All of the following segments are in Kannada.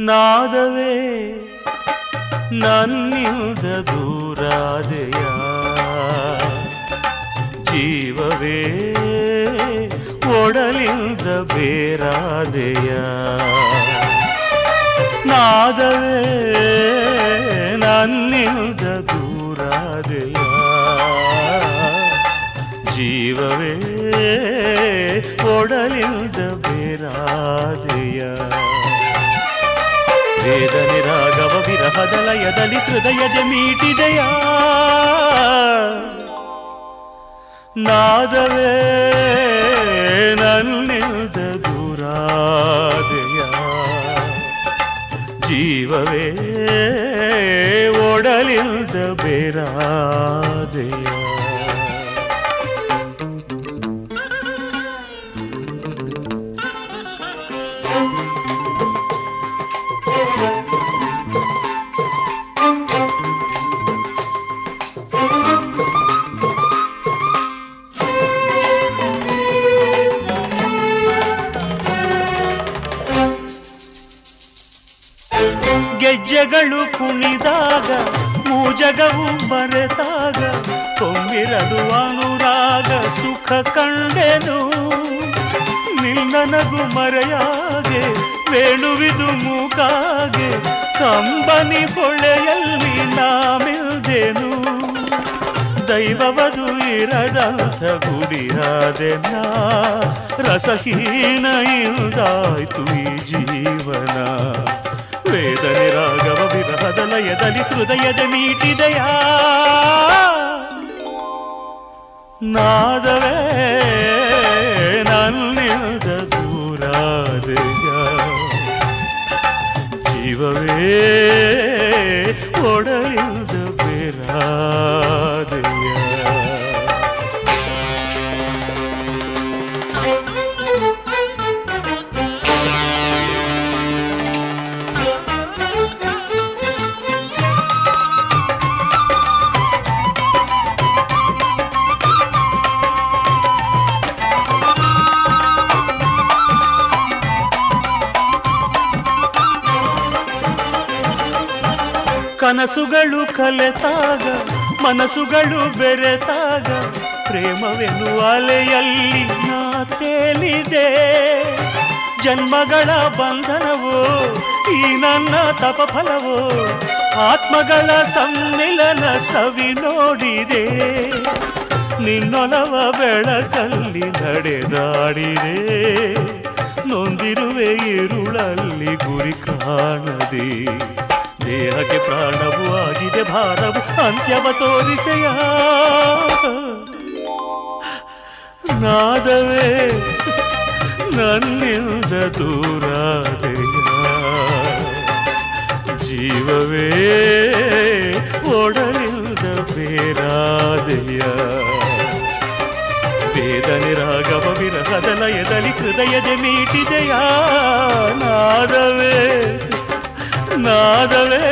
ನಾದವೇ ನನ್ನಿಂದ ದೂರಾದೆಯ ಜೀವವೇ ಒಡಲಿಂದ ಬೇರಾದೆಯ ನಾದವೇ ನನ್ನಿಂದ ದೂರಾದೆಯ ಜೀವವೇ ಒಡಲಿಂದ ಬೇರಾದೆಯ ವೇದನೆ ರಾಗವ ವಿರಹದ ಲಯದಲ್ಲಿ ಹೃದಯದ ಮೀಟಿದೆಯ ನಾದವೇ ನನ್ನಿಂದ ದೂರಾದೆಯ ಜೀವವೇ ಒಡಲಿಂದ ಬೇರಾದೆಯ ಗೆಜ್ಜೆಗಳು ಕುಣಿದಾಗ ಮೂಜಗವು ಬರೆದಾಗ ತೊಮ್ಮಿರದು ಅನುರಾಗ ಸುಖ ಕಂಡೆನು ನಿನ್ನನಗು ಮರೆಯಾಗೆ ವೇಣುವಿದು ಮೂಕಾಗೆ ಕಂಬನಿ ಹೊಳೆಯಲ್ಲಿ ನಾಮಿಲ್ದೆನು ದೈವವದು ಇರದಂಥ ಗುಡಿಯಾದೆನ ರಸಹೀನ ಇಲ್ದಾಯ್ತು ಈ ಜೀವನ ವೇದನೆ ರಾಗವ ವಿರಹದ ಲಯದಲ್ಲಿ ಹೃದಯದ ಮೀಟಿದೆಯ ನಾದವೇ ನನ್ನಿಂದ ದೂರಾದೆಯ ಜೀವವೇ ಒಡಲಿಂದ ಬೇರಾದೆಯ ಕನಸುಗಳು ಕಲೆತಾಗ ಮನಸ್ಸುಗಳು ಬೆರೆತಾಗ ಪ್ರೇಮವೆನ್ನುವ ಅಲೆಯಲ್ಲಿ ನಾ ತೇಲಿದೆ ಜನ್ಮಗಳ ಬಂಧನವೋ ಈ ನನ್ನ ತಪಫಲವೋ ಆತ್ಮಗಳ ಸಮ್ಮಿಲನ ಸವಿ ನೋಡಿದೆ ನಿನ್ನೊಲವ ಬೆಳಕಲ್ಲಿ ನಡೆದಾಡಿದೆ ನೊಂದಿರುವೆ ഇരുಳಲ್ಲಿ ಗುರಿ ಕಾಣದೆ ದೇಹಕ್ಕೆ ಪ್ರಾಣವು ಆಗಿದೆ ಭಾರವು ಅಂತ್ಯವ ತೋರಿಸೆಯ ನಾದವೇ ನನ್ನಿಂದ ದೂರಾದೆಯ ಜೀವವೇ ಒಡಲಿಂದ ಬೇರಾದೆಯ ವೇದನೆ ರಾಗವ ವಿರಹದ ಲಯದಲ್ಲಿ ಹೃದಯದ ಮೀಟಿದೆಯ ನಾದವೇ ನಾದವೇ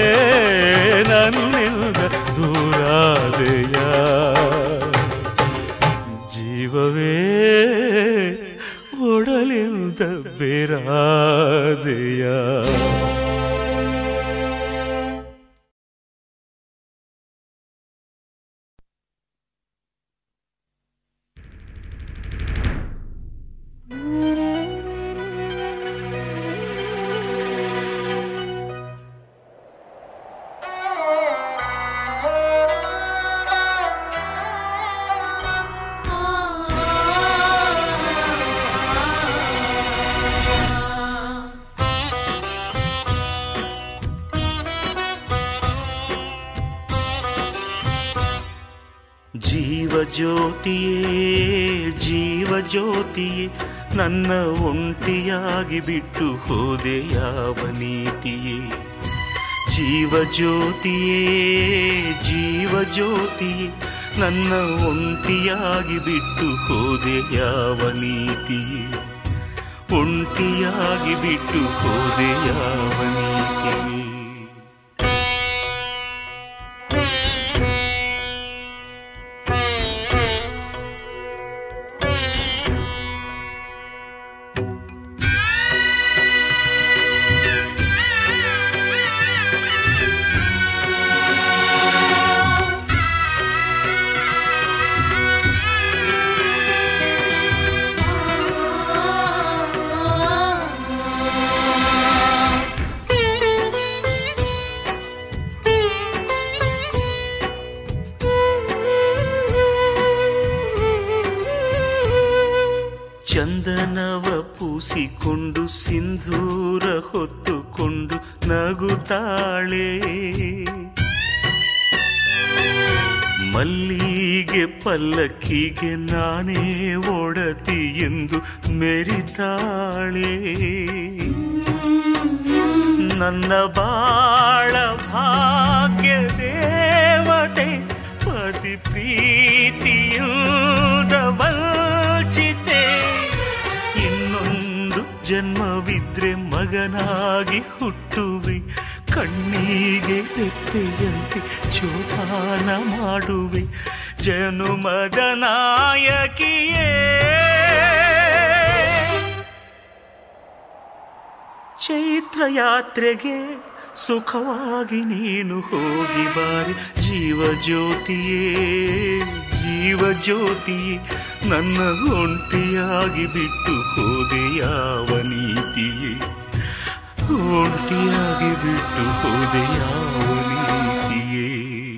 ನನ್ನಿಂದ ದೂರಾದೆಯ ಜೀವವೇ ಒಡಲಿಂದ ಬೇರಾದೆಯ ಜೀವ ಜ್ಯೋತಿಯೇ ಜೀವ ಜ್ಯೋತಿಯೇ ನನ್ನ ಒಂಟಿಯಾಗಿ ಬಿಟ್ಟು ಹೋದೆ ಯಾವ ನೀತಿಯೇ ಜೀವ ಜ್ಯೋತಿಯೇ ಜೀವ ಜ್ಯೋತಿಯೇ ನನ್ನ ಒಂಟಿಯಾಗಿ ಬಿಟ್ಟು ಹೋದೆ ಯಾವ ನೀತಿಯೇ ಒಂಟಿಯಾಗಿ ಬಿಟ್ಟು ಹೋದೆ ಯಾವ ನೀತಿಯೇ ಪೂಸಿಕೊಂಡು ಸಿಂಧೂರ ಹೊತ್ತುಕೊಂಡು ನಗುತ್ತಾಳೆ ಮಲ್ಲಿಗೆ ಪಲ್ಲಕ್ಕಿಗೆ ನಾನೇ ಒಡತಿ ಎಂದು ಮೆರಿತಾಳೆ ನನ್ನ ಬಾಳ ಭಾಗ್ಯ ದೇವತೆ ಪತಿ ಪ್ರೀತಿಯಿಂದ ವಂಚಿತೆ ಇನ್ನೊಂದು ಜನ್ಮವಿದ್ರೆ ಮಗನಾಗಿ ಹುಟ್ಟುವೆ ಕಣ್ಣಿಗೆ ರೆಪ್ಪೆಯಂತೆ ಜೋಪಾನ ಮಾಡುವೆ ಜನುಮದ ನಾಯಕಿಯೇ ಚೈತ್ರ ಯಾತ್ರೆಗೆ ಸುಖವಾಗಿ ನೀನು ಹೋಗಿ ಬಾರಿ ಜೀವ ಜ್ಯೋತಿಯೇ ಜೀವ ಜ್ಯೋತಿಯೇ ನನ್ನ ಒಂಟಿಯಾಗಿ ಬಿಟ್ಟು ಹೋದೆ ಯಾವ ನೀತಿಯೇ ಒಂಟಿಯಾಗಿ ಬಿಟ್ಟು ಹೋದೆ ಯಾವ ನೀತಿಯೇ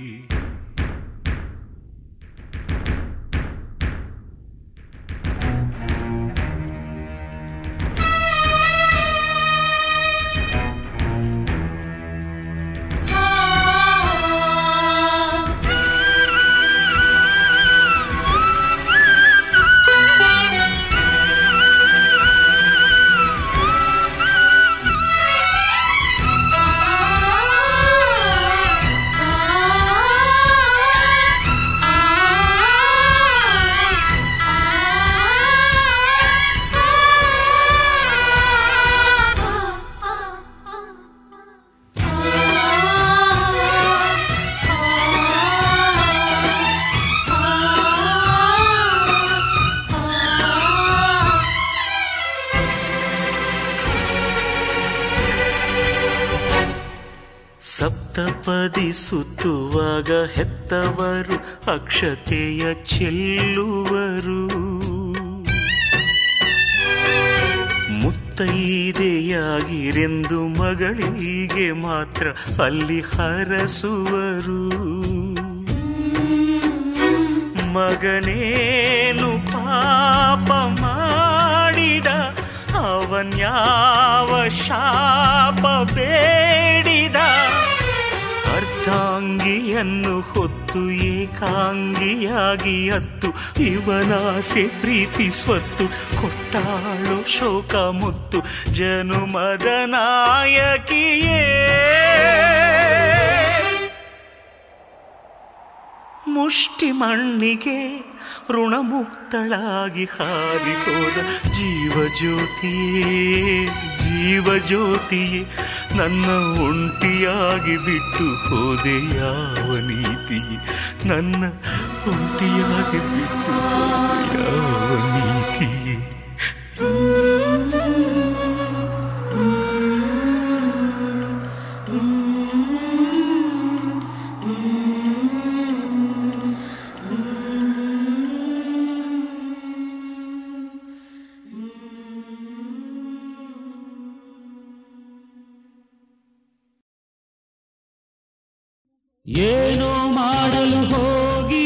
ಸಪ್ತಪದಿ ಸುತ್ತುವಾಗ ಹೆತ್ತವರು ಅಕ್ಷತೆಯ ಚೆಲ್ಲುವರು ಮುತ್ತೈದೆಯಾಗಿರೆಂದು ಮಗಳಿಗೆ ಮಾತ್ರ ಅಲ್ಲಿ ಹರಸುವರು ಮಗನೇನು ಪಾಪ ಮಾಡಿದ ಅವನ್ಯಾವ ಶಾಪ ಬೇಡಿದ ಅರ್ಧಾಂಗಿಯನ್ನು ಹೊತ್ತು ಏಕಾಂಗಿಯಾಗಿ ಅತ್ತು ಇವನಾಸೆ ಪ್ರೀತಿ ಸ್ವತ್ತು ಕೊಟ್ಟಾಳು ಶೋಕ ಮುತ್ತು ಜನುಮದ ನಾಯಕಿಯೇ ಮುಷ್ಟಿ ಮಣ್ಣಿಗೆ ಋಣಮುಕ್ತಳಾಗಿ ಹಾರಿ ಹೋದ ಜೀವ ಜ್ಯೋತಿಯೇ ಜೀವ ಜ್ಯೋತಿಯೇ ನನ್ನ ಒಂಟಿಯಾಗಿ ಬಿಟ್ಟು ಹೋದೆ ಯಾವ ನೀತಿಯೇ ನನ್ನ ಒಂಟಿಯಾಗಿ ಬಿಟ್ಟು ಹೋದೆ ಯಾವ ನೀತಿಯೇ ಏನು ಮಾಡಲು ಹೋಗಿ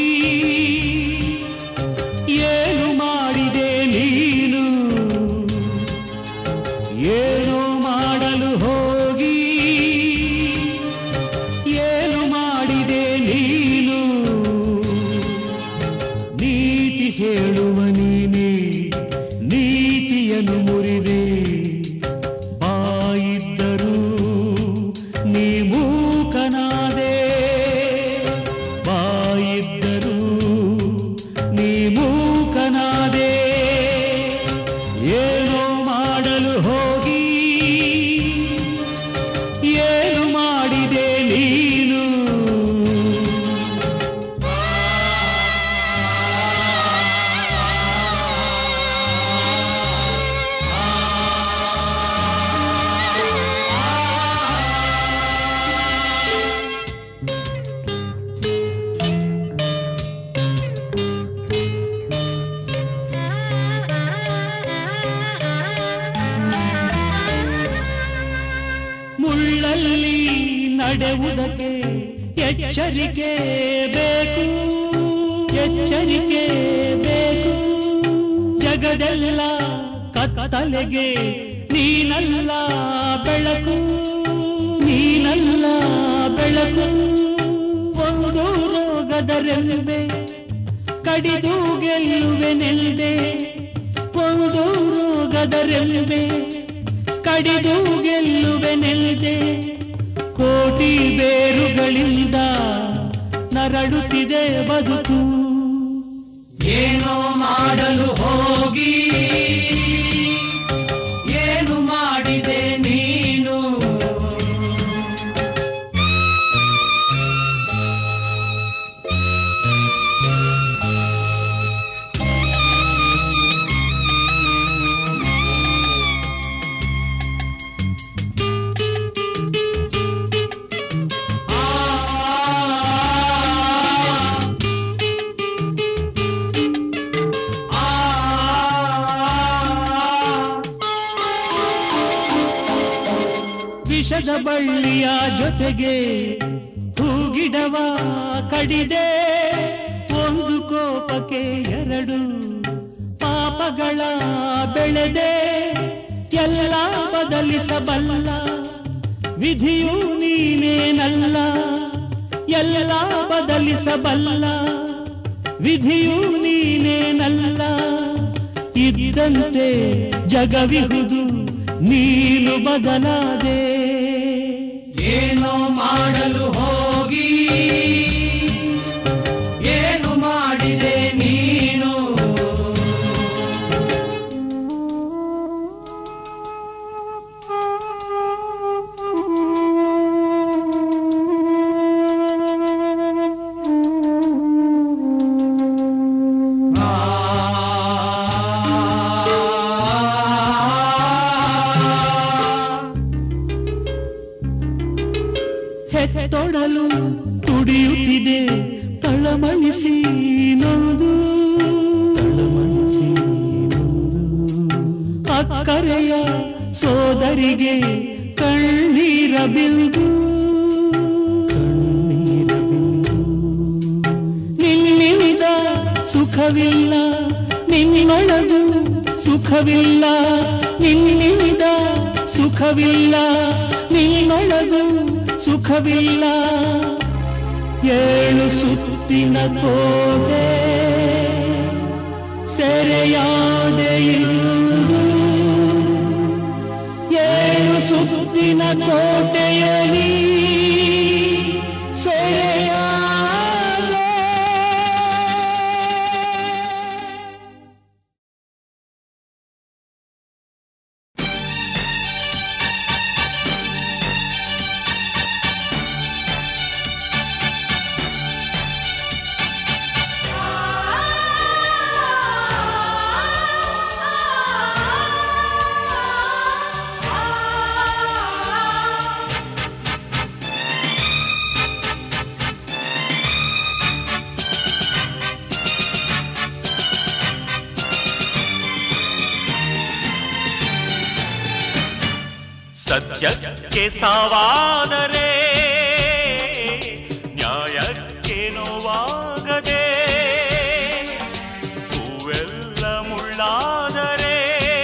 ಏನು ಮಾಡಿದೆ ನೀನು ಏನು ಮಾಡಲು ಹೋಗಿ ಏನು ಮಾಡಿದೆ ನೀನು ನೀತಿ ಹೇಳುವ ನೀನೆ ನೀತಿಯನ್ನು ಮುರಿದೆ ಬಾಯಿದ್ದರೂ ನೀ ಮೂಕನಾದೆ ಬಾಯಿದ್ದರೂ ನೀ ಮೂಕನಾದೆ ಏನೋ ಮಾಡಲು ಹೋಗಿ ಏನು ಮಾಡಿದೆ ನೀನು ಮುಳ್ಳಲ್ಲಿ ನಡೆಯುವುದಕ್ಕೆ ಎಚ್ಚರಿಕೆ ಬೇಕು ಎಚ್ಚರಿಕೆ ಬೇಕು ಜಗದೆಲ್ಲ ಕತ್ತ ಕತ್ತಲೆಗೆ ನೀನಲ್ಲ ಬೆಳಕು ನೀನಲ್ಲ ಬೆಳಕು ಒಂದು ರೋಗದ ರೆಲ್ವೆ ಕಡಿದು ಗೆಲ್ಲುವೆ ನೆಲ್ದೆ ಒಂದು ರೋಗದ ರೆಲ್ವೆ ಕಡಿದು ಗೆಲ್ಲುವೆ ನೆಲ್ದೆ ಕೋಟಿ ಬೇರುಗಳಿಂದ ನರಳುತ್ತಿದೆ ಬದುಕು ಏನೋ ಮಾಡಲು ಹೋಗಿ ಏನು ಮಾಡಿದೆ ನೀನು ವಿಷದ ಬಳ್ಳಿಯ ಜೊತೆಗೆ ಹೂಗಿಡವ ಕಡಿದೆ ಒಂದು ಕೋಪಕ್ಕೆ ಎರಡು ಪಾಪಗಳ ಬೆಳೆದೆ ಎಲ್ಲ ಬದಲಿಸಬಲ್ಲ ವಿಧಿಯು ನೀನೇನಲ್ಲ ಎಲ್ಲ ಬದಲಿಸಬಲ್ಲ ವಿಧಿಯು ನೀನೇನಲ್ಲ ಇದ್ದಂತೆ ಜಗವಿಹುದು ನೀನು ಬದಲಾದೆ ಏನೋ ಮಾಡಲು ಹೋಗಿ ಏನು ಮಾಡಿದೆ ನೀನು ಹೆತ್ತೊಡಲು ತುಡಿಯುತ್ತಿದೆ ತಳಮಳಿಸಿ ನೊಂದು ತಳಮಳಿಸಿ ಅಕ್ಕರೆಯ ಸೋದರಿಗೆ ಕಣ್ಣೀರ ಬಿಂದು ಕಣ್ಣೀರ ಬಿಂದು ನಿನ್ನಿಂದ ಸುಖವಿಲ್ಲ ನಿನ್ನೊಳಗು ಸುಖವಿಲ್ಲ ನಿನ್ನಿಂದ ಸುಖವಿಲ್ಲ ನಿನ್ನೊಳಗು ಸುಖವಿಲ್ಲ ಏಳು ಸುತ್ತಿನ ಕೋಟೆ ಸೆರೆಯಾದೆ ಇಂದು ಏಳು ಸುತ್ತಿನ ಕೋಟೆಯಲ್ಲಿ ಸೆರೆಯಾದೆ ಸತ್ಯಕ್ಕೆ ಸಾವಾದರೆ ನ್ಯಾಯಕ್ಕೆ ನೋವಾಗದೆ ಹೂವೆಲ್ಲ ಮುಳ್ಳಾದರೆ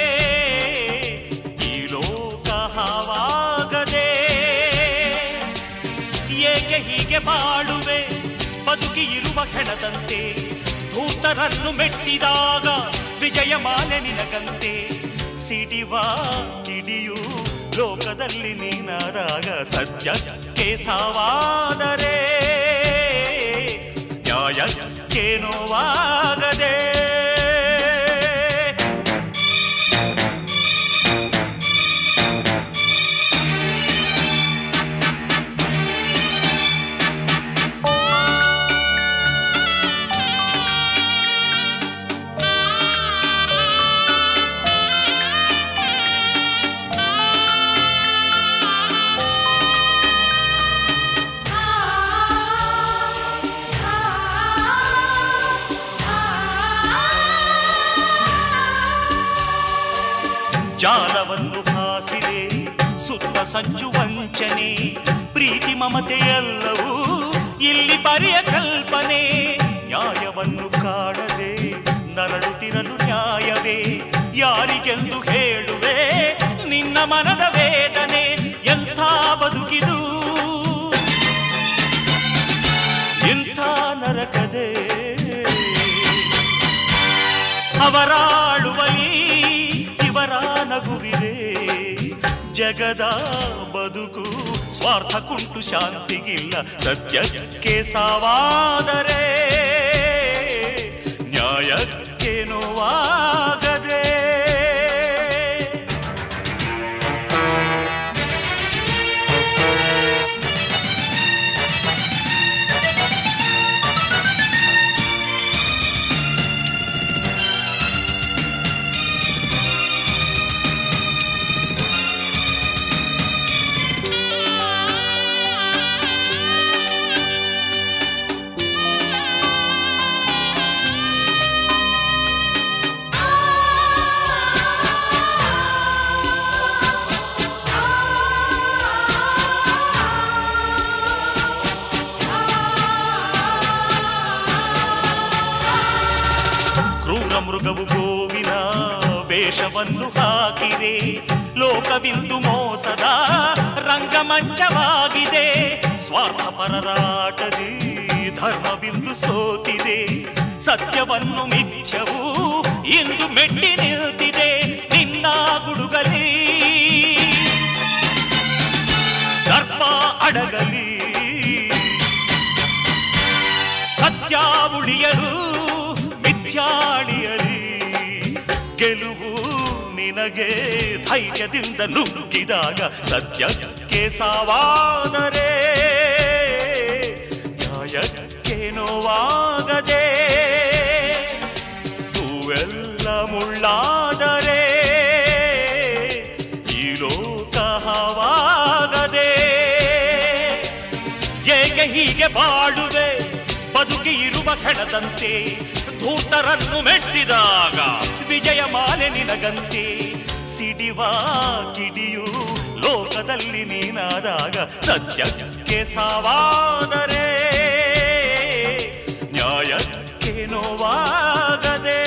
ಈ ಲೋಕ ಹಾವಾಗದೆ ಏಕೆ ಹೀಗೆ ಬಾಳುವೆ ಬದುಕಿ ಇರುವ ಹೆಣದಂತೆ ಭೂತರನ್ನು ಮೆಟ್ಟಿದಾಗ ವಿಜಯ ಮಾಲೆ ನಿನಗಂತೆ ಸಿಡಿವ ಕಿಡಿಯು ಲೋಕದಲ್ಲಿ ನೀನಾದಾಗ ಸತ್ಯಕ್ಕೆ ಸಾವಾದರೆ ನ್ಯಾಯಕ್ಕೆ ನೋವಾಗದೆ ಜಾಲವನ್ನು ಭಾಸಿದೆ ಸುತ್ತ ಸಂಚು ವಂಚನೆ ಪ್ರೀತಿ ಮಮತೆ ಎಲ್ಲವೂ ಇಲ್ಲಿ ಬರಿಯ ಕಲ್ಪನೆ ನ್ಯಾಯವನ್ನು ಕಾಣದೆ ನರಳುತ್ತಿರಲು ನ್ಯಾಯವೇ ಯಾರಿಗೆಂದು ಹೇಳು ಮನದ ವೇದನೆ ಎಂಥ ಬದುಕಿದು ಇಂಥ ನರಕದೆ ಅವರಾಳುವಲಿ ಇವರ ನಗುವಿದೆ ಜಗದ ಬದುಕು ಸ್ವಾರ್ಥ ಕುಂಟು ಶಾಂತಿಗಿಲ್ಲ ಸತ್ಯಕ್ಕೆ ಸಾವಾದರೆ ನ್ಯಾಯಕ್ಕೆ ನೋವಾಗದೆ ಕ್ರೂರ ಮೃಗವು ಗೋವಿನ ವೇಷವನ್ನು ಹಾಕಿದೆ ಲೋಕವಿಂದು ಮೋಸದ ರಂಗಮಂಚವಾಗಿದೆ ಸ್ವಾರ್ಥಪರರಾಟದಿ ಧರ್ಮವಿಂದು ಸೋತಿದೆ ಸತ್ಯವನ್ನು ಮಿಥ್ಯವು ಇಂದು ಮೆಟ್ಟಿ ನಿಲ್ತಿದೆ ನಿನ್ನ ಗುಡುಗಲಿ ದರ್ಪ ಅಡಗಲಿ ಸತ್ಯ ಉಳಿಯಲು ಮಿಥ್ಯಾಳಿಯಲಿ ಗೆಲುವು ನಿನಗೆ ಧೈರ್ಯದಿಂದ ನುಗ್ಗಿದಾಗ ಸತ್ಯಕ್ಕೆ ಸಾವಾದರೆ ನ್ಯಾಯಕ್ಕೆ ನೋವಾಗದೆ ಹೂವೆಲ್ಲ ಮುಳ್ಳಾದರೆ ಈ ಲೋಕ ಹಾವಾಗದೆ ಏಕೆ ಹೀಗೆ ಬಾಳುವೆ ಬದುಕಿ ಇರುವ ಕೆಡದಂತೆ ಧೂತರನ್ನು ಮೆಟ್ಟಿದಾಗ ವಿಜಯ ಮಾಲೆ ನಿನಗಂತೆ ಸಿಡಿವ ಕಿಡಿಯು ಲೋಕದಲ್ಲಿ ನೀನಾದಾಗ ಸತ್ಯಕ್ಕೆ ಸಾವಾದರೆ ನ್ಯಾಯಕ್ಕೆ ನೋವಾಗದೆ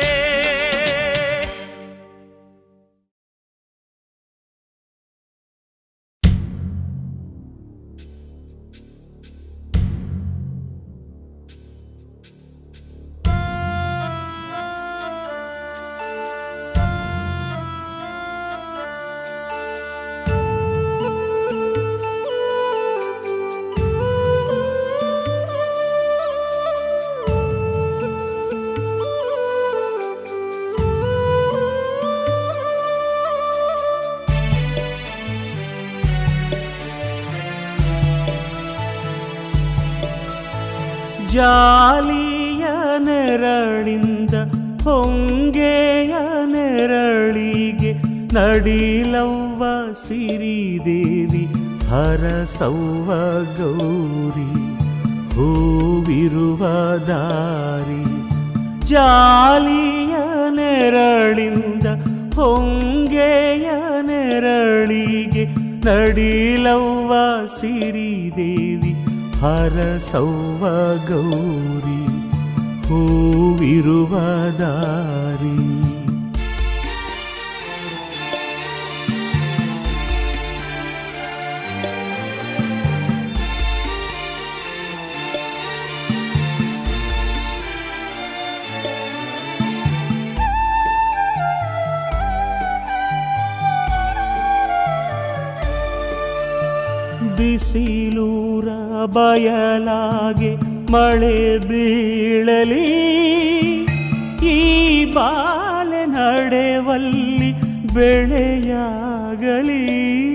ಜಾಲಿಯ ನೆರಳಿಂದ ಹೊಂಗೆಯ ನೆರಳಿಗೆ ನಡಿಲವ್ವ ಸಿರಿದೇವಿ ಹರಸವ್ವ ಗೌರಿ ಹೂವಿರುವ ದಾರಿ ಜಾಲಿಯ ನೆರಳಿಂದ ಹೊಂಗೆಯ ನೆರಳಿಗೆ ನಡಿಲವ್ವ ಸಿರಿದೇವಿ ಹರಸವ್ವ ಗೌರಿ ಹೂವಿರುವ ದಾರಿ ಬಿಸಿಲೂರ ಬಯಲಾಗೆ ಮಳೆ ಬೀಳಲಿ ಈ ಬಾಲೆ ನಡೆವಲ್ಲಿ ಬೆಳೆಯಾಗಲಿ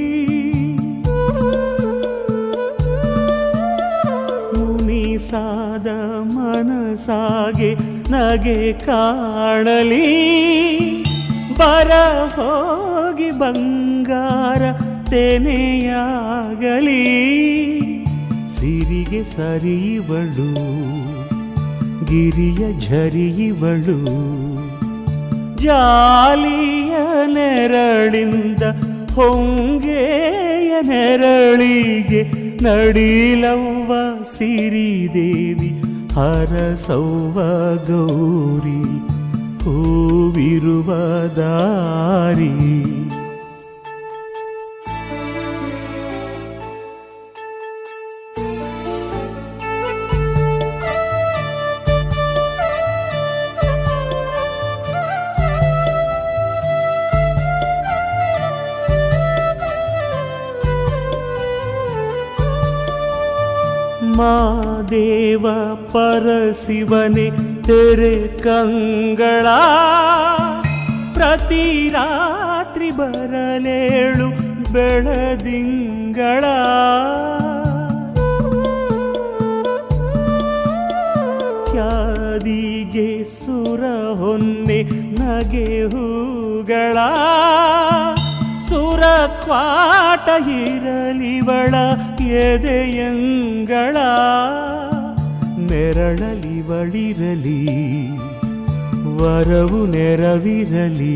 ಮುನಿಸಾದ ಮನಸಾಗೆ ನಗೆ ಕಾಣಲಿ ಬರ ಹೋಗಿ ಬಂಗಾರ ತೆನೆಯಾಗಲಿ ಸಿರಿಗೆ ಸರಿಯುವಳು ಗಿರಿಯ ಝರಿಯುವಳು ಜಾಲಿಯ ನೆರಳಿಂದ ಹೊಂಗೆಯ ನೆರಳಿಗೆ ನಡಿಲವ್ವ ಸಿರಿದೇವಿ ಹರಸವ್ವ ಗೌರಿ ಹೂವಿರುವ ದಾರಿ ಮಾದೇವ ಪರಶಿವನೆ ತೆರೆ ಕಂಗಳ ಪ್ರತಿ ರಾತ್ರಿ ಬರಲೇಳು ಬೆಳದಿಂಗಳ ಖ್ಯಾದಿಗೆ ಸುರ ಹೊನ್ನೆ ನಗೆ ಹೂಗಳ ಸುರ ಕ್ವಾಟ ಇರಲಿವಳ ಎದೆಯಂಗಳ ನೆರಳಲಿ ಬಳಿರಲಿ ವರವು ನೆರವಿರಲಿ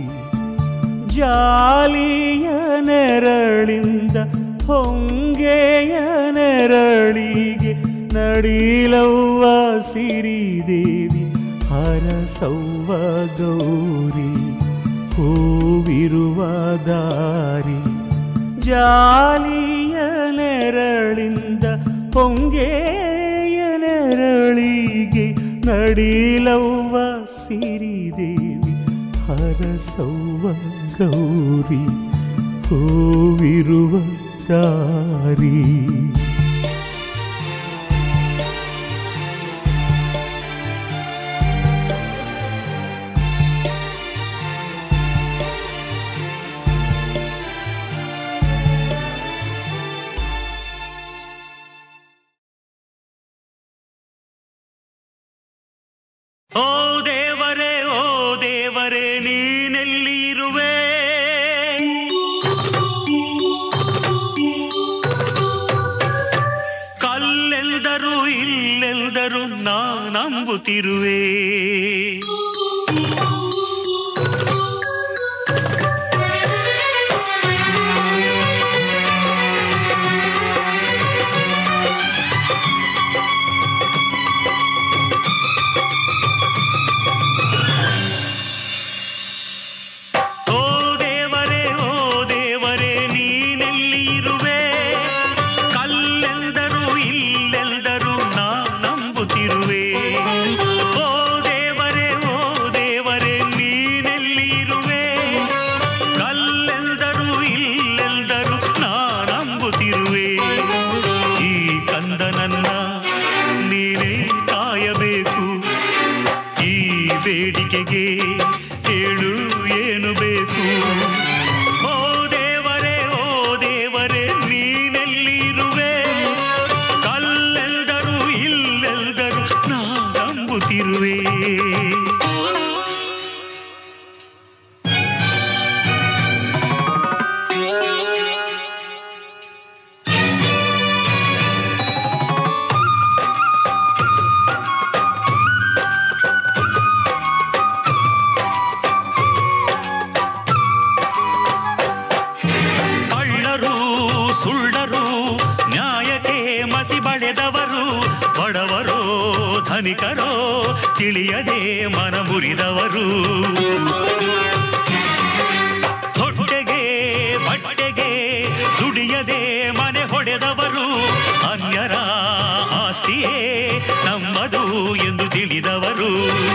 ಜಾಲಿಯ ನೆರಳಿಂದ ಹೊಂಗೆಯ ನೆರಳಿಗೆ ನಡಿಲವ್ವ ಸಿರಿದೇವಿ ಹರಸವ್ವ ಗೌರಿ ಹೂವಿರುವ ದಾರಿ ಜಾಲಿಯ ನೆರಳಿಂದ ಹೊಂಗೆಯ ನೆರಳಿಗೆ ನಡಿಲವ್ವ ಸಿರಿದೇವಿ ಹರಸವ್ವ ಗೌರಿ ಹೂವಿರುವ ದಾರಿ ಓ ದೇವರೇ ಓ ದೇವರೇ ನೀನೆಲ್ಲಿ ಇರುವೆ ಕಲ್ಲೆಲ್ದರು ಇಲ್ಲೆಲ್ದರು ನಾನಂಬುತ್ತಿರುವೆ ಓ ದೇವರೇ ಓ ದೇವರೇ ನೀನೆಲ್ಲಿ ಇರುವೆ ಕಲ್ಲೆಲ್ದರು ಇಲ್ಲೆಲ್ದರು ನಾನಂಬುತ್ತಿರುವೆ ಓ ದೇವರೇ ಓ ದೇವರೇ ನೀನೆಲ್ಲಿ ಇರುವೆ ಕಲ್ಲೆಲ್ದರು ಇಲ್ಲೆಲ್ದರು ನಾನಂಬುತ್ತಿರುವೆ ಈ ಕಂದನನ್ನ ನೀನೇ ಕಾಯಬೇಕು ಈ ಬೇಡಿಕೆಗೆ ಹೇಳು ಏನು ಬೇಕು ಓ ದೇವರೇ ಓ ದೇವರೇ ನೀನೆಲ್ಲಿರುವೆ ಕಲ್ಲೆಲ್ದರು ಇಲ್ಲೆಲ್ದರು ನಾ ನಂಬುತ್ತಿರುವೆ ಕಳ್ಳರು ಸುಳ್ಳರು ನ್ಯಾಯಕ್ಕೆ ಮಸಿ ಬಳೆದವರು ಬಡವರೋ ಧನಿಕರೋ ತಿಳಿಯದೆ ಮನ ಮುರಿದವರು ಹೊಟ್ಟೆಗೆ ಬಟ್ಟೆಗೆ ದುಡಿಯದೆ ಮನೆ ಹೊಡೆದವರು ಅನ್ಯರ ಆಸ್ತಿಯೇ ನಮ್ಮದು ಎಂದು ತಿಳಿದವರು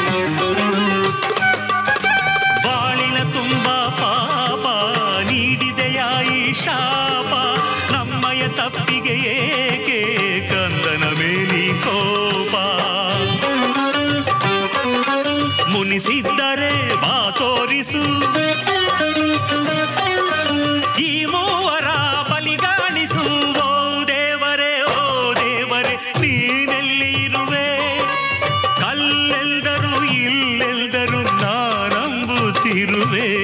ಬಾಳಿನ ತುಂಬ ಪಾಪ ನೀಡಿದೆಯ ಈ ಶಾಪ ನಮ್ಮಯ ತಪ್ಪಿಗೆ ಏಕೆ ಕಂದನ ಮೇಲಿ ಕೋಪ ಮುನಿಸಿದ್ದರೆ ಬಾ ತೋರಿಸು ಈ ಮೂವರ ಬಲಿಗಾಣಿಸು ಓ ದೇವರೇ ಓ ದೇವರೇ ನೀನೆಲ್ಲಿ ಇರುವೆ ಕಲ್ಲೆಲ್ದರು ಇಲ್ಲೆಲ್ದರು ನಾನಂಬುತ್ತಿರುವೆ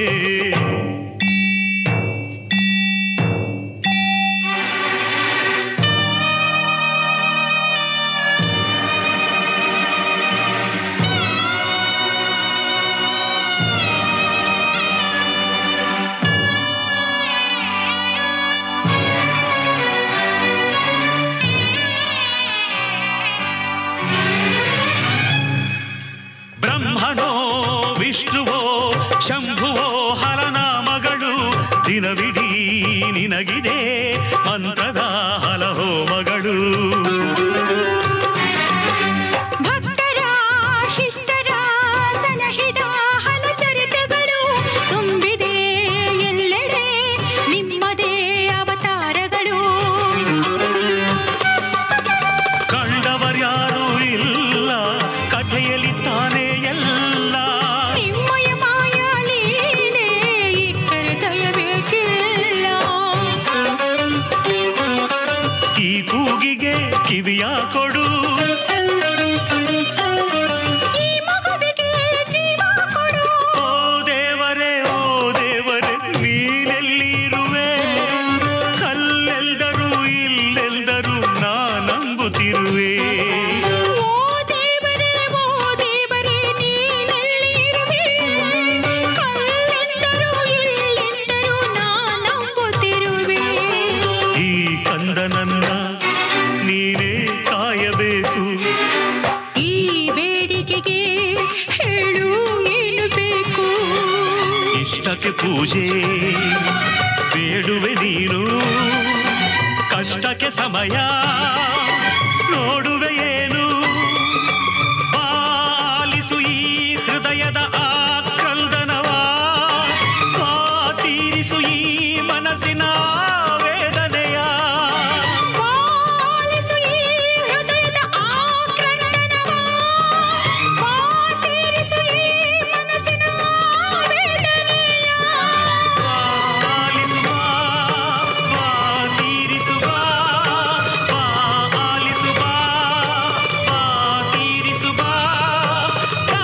ಬ್ರಹ್ಮನೋ ವಿಷ್ಣುವೋ ಶಂಭುವೋ ಹರನಾಮಗಳು ದಿನವಿಡೀ ನಿನಗಿದೆ ಮಂತ್ರದ ಹಲಹೋಮಗಳು ಭಕ್ತರ ಶಿಷ್ಟರ ಸಲಹಿದ ಹಲಚರಿತಗಳು ತುಂಬಿದೆ ಎಲ್ಲೆಡೆ ನಿಮ್ಮದೇ ಅವತಾರಗಳು ಈ ಕೂಗಿಗೆ ಕಿವಿಯ ಕೊಡು ಈ ಮಗುವಿಗೆ ಜೀವ ಕೊಡು ಓ ದೇವರೇ ಓ ದೇವರೇ ನೀನೆಲ್ಲಿರುವೆ ಕಲ್ಲೆಲ್ದರು ಇಲ್ಲೆಲ್ದರು ನಾನಂಬುತ್ತಿರುವೆ ಓ ದೇವರೇ ಓ ದೇವರೇ ನೀನೆಲ್ಲಿರುವೆ ಕಲ್ಲೆಂದರು ಇಲ್ಲೆಂದರು ನಾನಂಬುತ್ತಿರುವೆ ಈ ಕಂದನನ್ನ ನೀನೇ ಕಾಯಬೇಕು ಈ ಬೇಡಿಕೆಗೆ ಹೇಳು ಏನು ಬೇಕು ಇಷ್ಟಕ್ಕೆ ಪೂಜೆ ಬೇಡುವೆ ನೀನು ಕಷ್ಟಕ್ಕೆ ಸಮಯ ನೋಡುವೆ ಏನು ಪಾಲಿಸು ಈ ಹೃದಯದ ಆಕ್ರಂದನವ ತೀರಿಸು ಈ ಮನಸ್ಸಿನ ವೇದನೆಯ ಪಾಲಿಸು ಈ ಹೃದಯದ ಆಕ್ರಂದನವ ಪಾತೀರಿಸು ಈ ಮನಸ್ಸಿನ ವೇದನೆಯ ಪಾಲಿಸು ಬಾ, ಬಾ, ತೀರಿಸು ಬಾ, ಬಾ, ಆಲಿಸು ಬಾ, ಬಾ, ತೀರಿಸು ಬಾ, ಬಾ.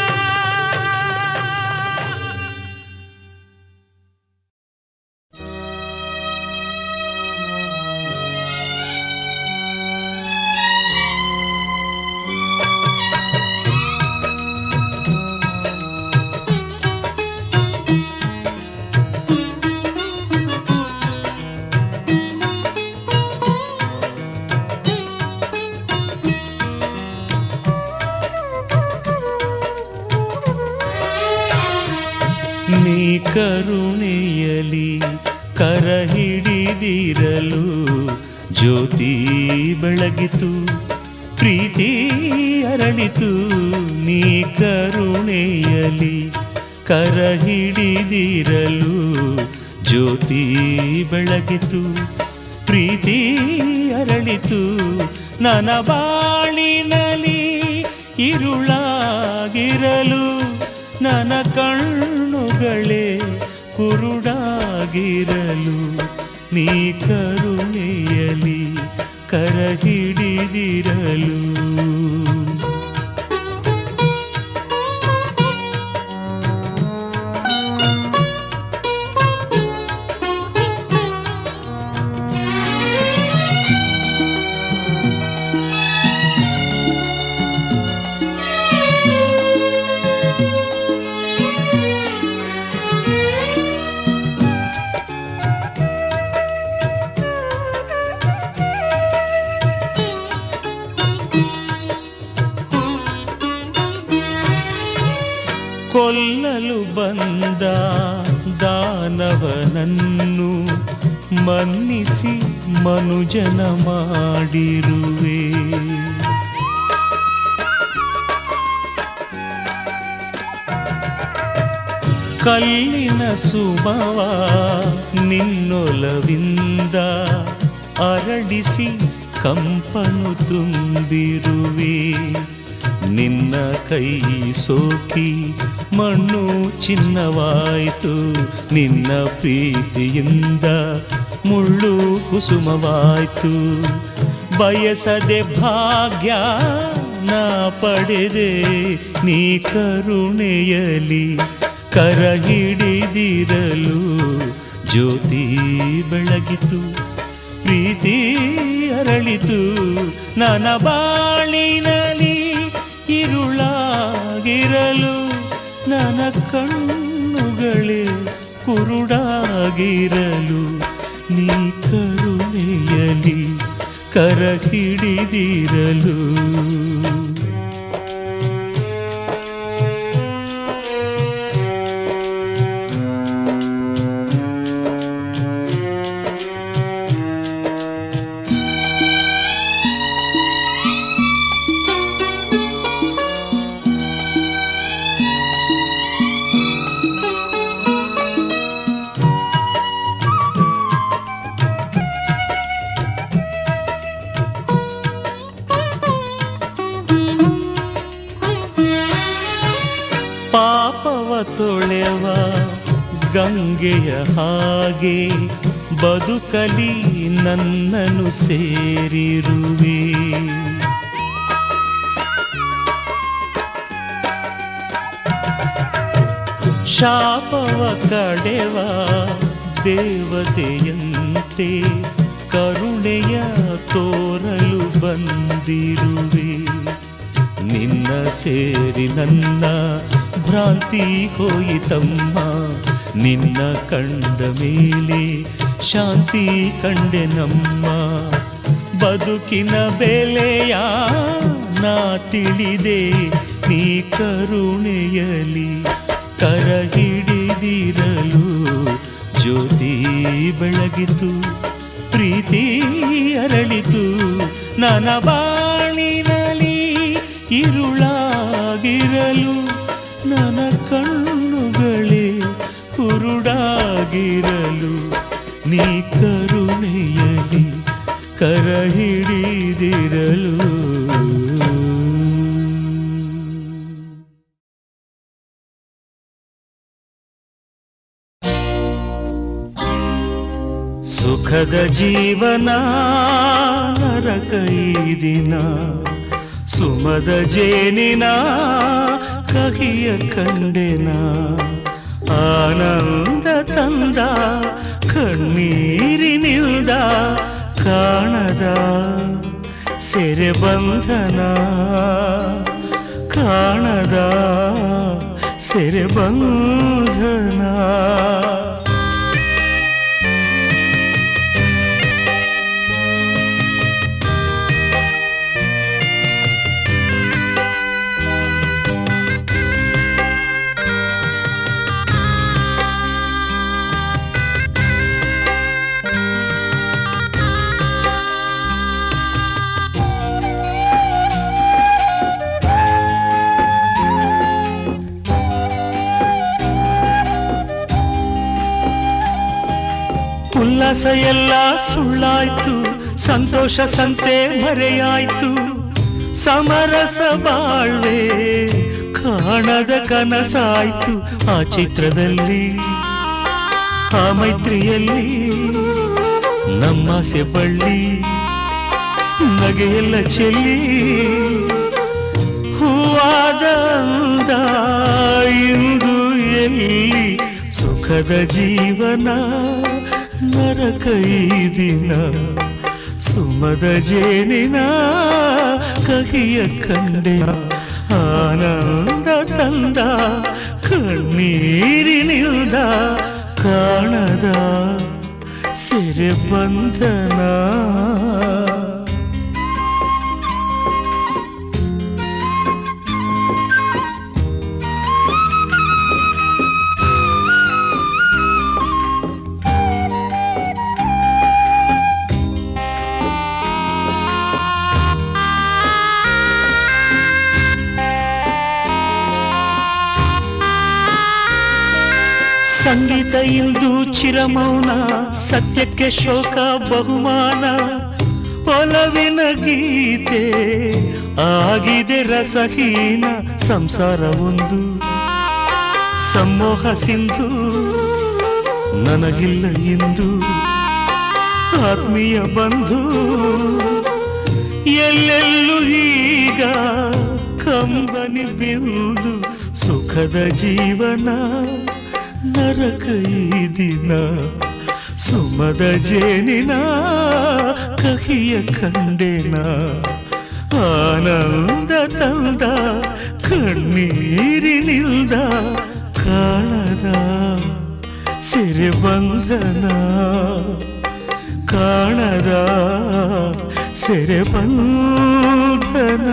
ನೀ ಕರುಣೆಯಲಿ ಕರ ಹಿಡಿದಿರಲು ಜ್ಯೋತಿ ಬೆಳಗಿತು ಪ್ರೀತಿ ಅರಳಿತು ನೀ ಕರುಣೆಯಲಿ ಕರ ಹಿಡಿದಿರಲು ಜ್ಯೋತಿ ಬೆಳಗಿತು ಪ್ರೀತಿ ಅರಳಿತು ನನ್ನ ಬಾಳಿನಲಿ ഇരുളാകിരലു ನನ ಕಣ್ಣುಗಳೇ ಕುರುಡಾಗಿರಲು ನೀ ಕರುಣೆಯಲಿ ಕರ ಹಿಡಿದಿರಲು ಕೊಲ್ಲಲು ಬಂದ ದಾನವನನ್ನು ಮನ್ನಿಸಿ ಮನುಜನ ಮಾಡಿರುವೆ ಕಲ್ಲಿನ ಸುಮವ ನಿನ್ನೊಲವಿಂದ ಅರಳಿಸಿ ಕಂಪನು ತುಂಬಿರುವೆ ನಿನ್ನ ಕೈ ಸೋಕಿ ಮಣ್ಣು ಚಿನ್ನವಾಯಿತು ನಿನ್ನ ಪ್ರೀತಿಯಿಂದ ಮುಳ್ಳು ಕುಸುಮವಾಯಿತು ಬಯಸದೆ ಭಾಗ್ಯ ನಾ ಪಡೆದೆ ನೀ ಕರುಣೆಯಲಿ ಕರ ಹಿಡಿದಿರಲು ಜ್ಯೋತಿ ಬೆಳಗಿತು ಪ್ರೀತಿ ಅರಳಿತು ನನ್ನ ಬಾಳಿನಲಿ ഇരുളാകിരലു ನನ ಕಣ್ಣುಗಳೇ ಕುರುಡಾಗಿರಲು ನೀ ಕರುಣೆಯಲಿ ಕರ ಹಿಡಿದಿರಲು ಪಾಪವ ತೊಳೆವ ಗಂಗೆಯ ಹಾಗೆ ಬದುಕಲಿ ನನ್ನನ್ನು ಸೇರಿರುವೆ ಶಾಪವ ಕಡೆವ ದೇವತೆಯಂತೆ ಕರುಣೆಯ ತೋರಲು ಬಂದಿರುವೆ ನಿನ್ನ ಸೇರಿ ನನ್ನ ಭ್ರಾಂತಿ ಹೋಯಿತಮ್ಮ ನಿನ್ನ ಕಂಡ ಮೇಲೆ ಶಾಂತಿ ಕಂಡೆ ನಮ್ಮ ಬದುಕಿನ ಬೆಲೆಯ ನಾ ತಿಳಿದೆ ನೀ ಕರುಣೆಯಲಿ ಕರ ಹಿಡಿದಿರಲು ಜ್ಯೋತಿ ಬೆಳಗಿತು ಪ್ರೀತಿ ಅರಳಿತು ನನ್ನ ಬಾಣಿನಲ್ಲಿ ಇರುಳಾಗಿರಲು ನನ್ನ ಕಣ್ಣುಗಳೇ ಕುರುಡಾಗಿರಲು ನೀ ಕರುಣೆಯಲಿ ಕರ ಹಿಡಿದಿರಲು ಸುಖದ ಜೀವನ ನರಕೈ ದಿನ ಸುಮದ ಜೇನಿನ ಕಹಿಯ ಕಂಡೆನ ಆನಂದ ತಂದ ಕಣ್ಣೀರಿನಿಲ್ದ ಕಾಣದ ಸೆರೆ ಬಂಧನ ಕಾಣದ ಸೆರೆ ಬಂಧನ ಉಲ್ಲಾಸ ಎಲ್ಲ ಸುಳ್ಳಾಯ್ತು ಸಂತೋಷ ಸಂತೆ ಮರೆಯಾಯ್ತು ಸಮರಸ ಬಾಳ್ವೆ ಕಾಣದ ಕನಸಾಯ್ತು ಆ ಚಿತ್ರದಲ್ಲಿ ಆ ಮೈತ್ರಿಯಲ್ಲಿ ನಮ್ಮಾಸೆ ಬಳ್ಳಿ ನಗೆಯೆಲ್ಲ ಚೆಲ್ಲಿ ಹೂವಾದ ಅಂದ ಇಂದು ಎಲ್ಲಿ ಸುಖದ ಜೀವನ ನರಕೈ ದಿನ ಸುಮದ ಜೇನಿನ ಕಹಿಯ ಕಂಡೆ ಆನಂದ ತಂದ ಕಣ್ಣೀರಿನಿಲ್ದ ಕಾಣದ ಸೆರೆ ಬಂಧನ ಸಂಗೀತ ಇಂದು ಚಿರಮೌನ ಸತ್ಯಕ್ಕೆ ಶೋಕ ಬಹುಮಾನ ಒಲವಿನ ಗೀತೆ ಆಗಿದೆ ರಸಹೀನ ಸಂಸಾರ ಒಂದು ಸಮೋಹ ಸಿಂಧು ನನಗಿಲ್ಲ ಇಂದು ಆತ್ಮೀಯ ಬಂಧು ಎಲ್ಲೆಲ್ಲೂ ಈಗ ಕಂಬನಿ ಬಿಂದು ಸುಖದ ಜೀವನ ನರಕೈ ದಿನ ಸುಮದ ಜೇನಿನ ಕಹಿಯ ಕಂಡೆನ ಆನಂದ ತಂದ ಕಣ್ಣೀರಿನಿಲ್ದ ಕಾಣದ ಸಿರೆ ಬಂಧನ ಕಾಣದ ಸೆರೆ ಬಂಧನ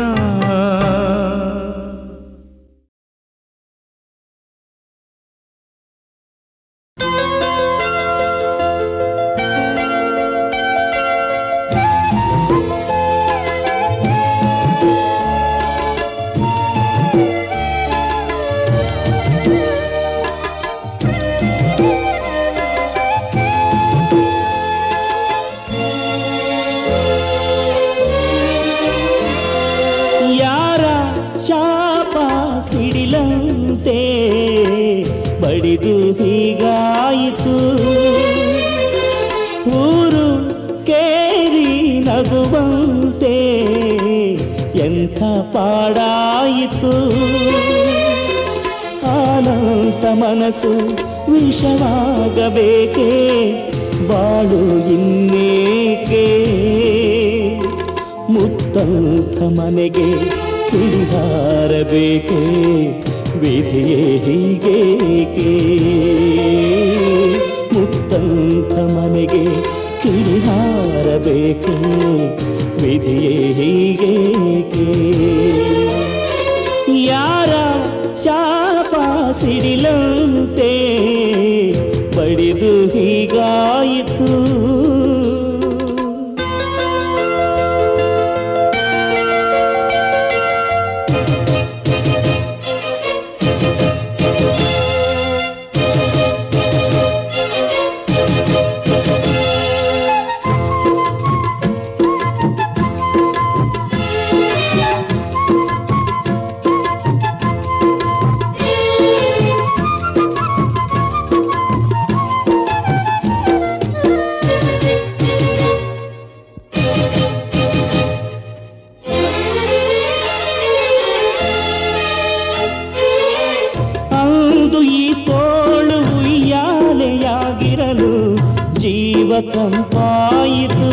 ಯಾರ ನಗುವಂತೆ ಎಂಥ ಪಾಡಾಯಿತು ಆನಂತ ಮನಸ್ಸು ವಿಷವಾಗಬೇಕೆ ಬಾಳು ಇನ್ನೇಕೆ ಮುತ್ತಂಥ ಮನೆಗೆ ಕಿಡಿಹಾರಬೇಕೆ ವಿಧಿಯೇ ಹೀಗೇಕೆ ಮುತ್ತಂಥ ಮನೆಗೆ ಕಿಡಿಹಾರಬೇಕೆ ವಿಧಿಯೇ ಹೀಗೇಕೆ ಯಾರ ಶಾಪ ಸಿಡಿಲಂತೆ ಬಡಿದು ಹೀಗಾಯಿತು ಅಂದು ಈ ತೋಳು ಉಯ್ಯಾಲೆಯಾಗಿರಲು ಜೀವ ಕಂಪಾಯಿತು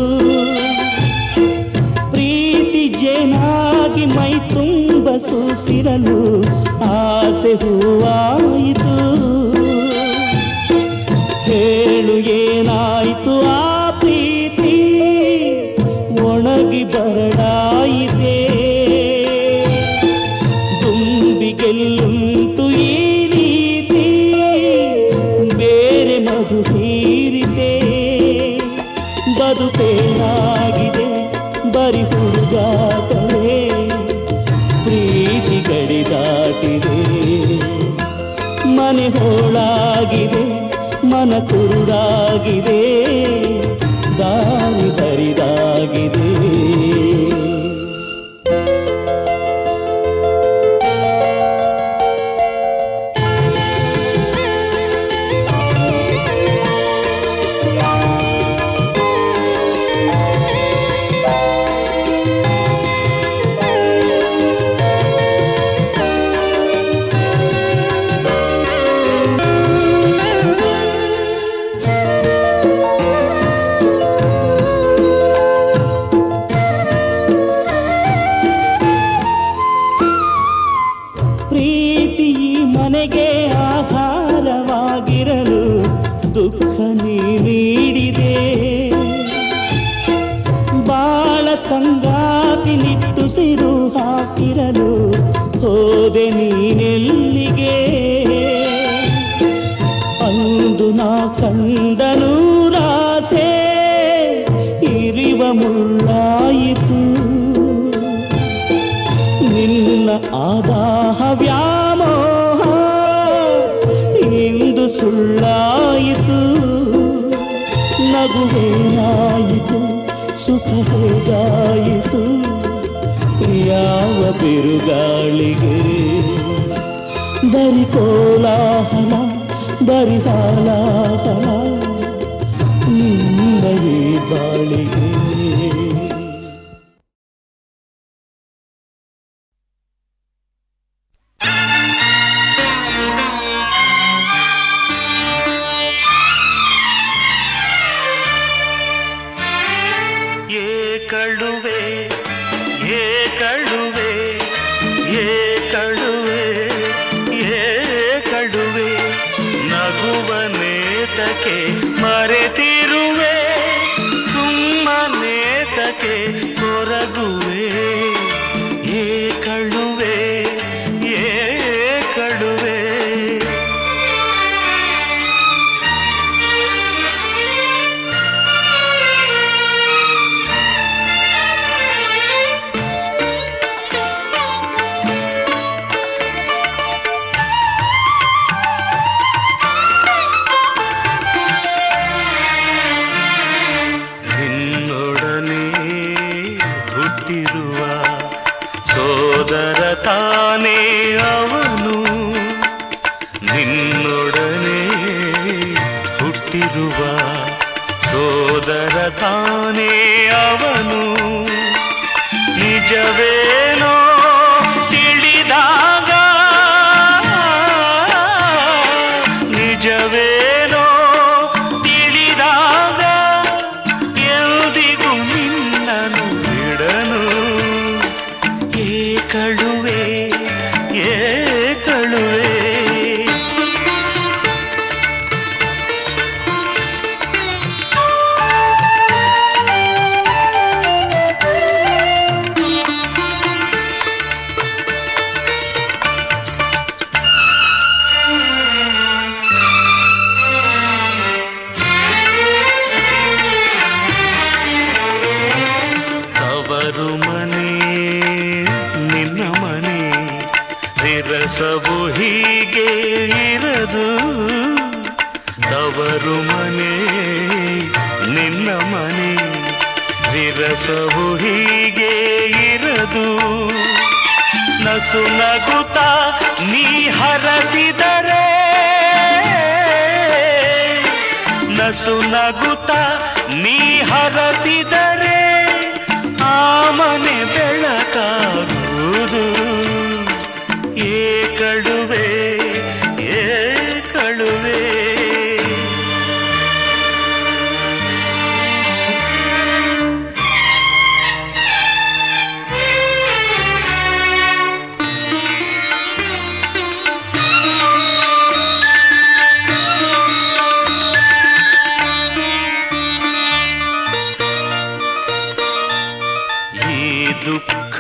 ಪ್ರೀತಿ ಜೇನಾಗಿ ಮೈ ತುಂಬ ಸೂಸಿರಲು ಆಸೆ ಹೂವಾಯಿತು ಹೇಳು ಏನಾಯ್ತು ಆ ಪ್ರೀತಿ ಒಣಗಿ ಬರಡಾಯಿತೆ ತುಂಬಿಗೆಲ್ಲುಂಟು ಈ ರೀತಿ ಬೇರೆ ಮಧು ಹೀರಿದೆ ಬದುಕೇನಾಗಿದೆ ಬರಿ ಹುಡುಗಾಟವೇ ಪ್ರೀತಿ ಗಡಿ ದಾಟಿದೆ ಮನೆ ಹೋಳಾಗಿದೆ ಮನ ಕುರುಡಾಗಿದೆ ದಾರಿ ಬರಿದಾಗಿದೆ ಪ್ರೀತಿ ಈ ಮನೆಗೆ ಆಧಾರವಾಗಿರಲು ದುಃಖ ನೀ ನೀಡಿದೆ ಬಾಳ ಸಂಗಾತಿ ನಿಟ್ಟುಸಿರು ಹಾಕಿರಲು ಹೋದೆ ನೀನೆಲ್ಲಿಗೆ ಅಂದು ನಾ ಕಂಡ ನೂರಾಸೆ ಇರಿವ ಮುಳ್ಳಾಯಿತು ನಿನ್ನ ಆದಾಹ ವ್ಯಾಮೋಹ ಇಂದು ಸುಳ್ಳಾಯಿತು ನಗುವೇನಾಯಿತು ಸುಖ ಹೇಗಾಯಿತು ಯಾವ ಬಿರುಗಾಳಿಗೆ ಬರಿ ಕೋಲಾಹಲ ಬರಿ ಹಾಲಾಹಲ ನಿನ್ನ ಈ ಬಾಳಿಗೆ ಏ ಕಳುವೆ ಏ ಕಳುವೆ ಏ ಕಳುವೆ ಏ ಕಳುವೆ ನಗುವನೇತಕ್ಕೆ ಮರೆತಿರುವೆ ಸುಮ್ಮನೇತಕ್ಕೆ ಕೊರಗುವೆ ಏ ಕಳುವೆ ಏ ಕಳುವೆ ತವರು ಮನೆ ನಿನ್ನ ಮನೆ ವಿರಸವು ಹೀಗೆ ಇರದು ತವರು ಮನೆ ನಿನ್ನ ಮನೆ ವಿರಸವು ಹೀಗೆ ಇರದು ನಸು ನಗುತ್ತ ನೀ ಹರಸಿದರೆ ನಸು ನಗುತ್ತ ನೀ ಹರಸಿದರೆ ಆ ಮನೆ ಬೆಳಕಾಗುವುದು ಏ ಕಡುವೆ ಏ ಕಡುವೆ ಈ ದುಃಖ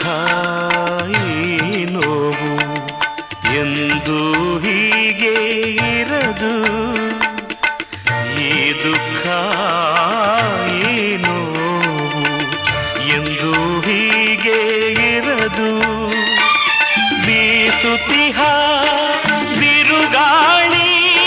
ಈ ನೋವು ಎಂದು ಹೀಗೆ ಇರದು ಈ ದುಃಖ ಈ ನೋವು ಎಂದು ಹೀಗೆ ಇರದು ಬೀಸುತ್ತಿಹ ಬಿರುಗಾಳಿ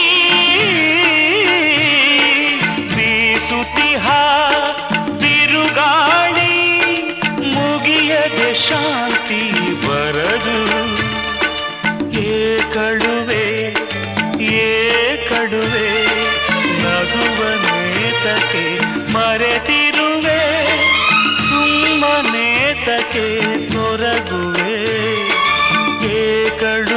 ಬೀಸುತ್ತಿಹ ಬಿರುಗಾಳಿ ಮುಗಿಯದೆ ಶಾಂತಿ ಬರದು ಏ ಕಡುವೆ ಏ ಕಡುವೆ ನಗುವನೇತಕ್ಕೆ ಮರೆತಿರುವೆ ಸುಮ್ಮನೇತಕ್ಕೆ ತೊರಗುವೆ ಏ ಕಡು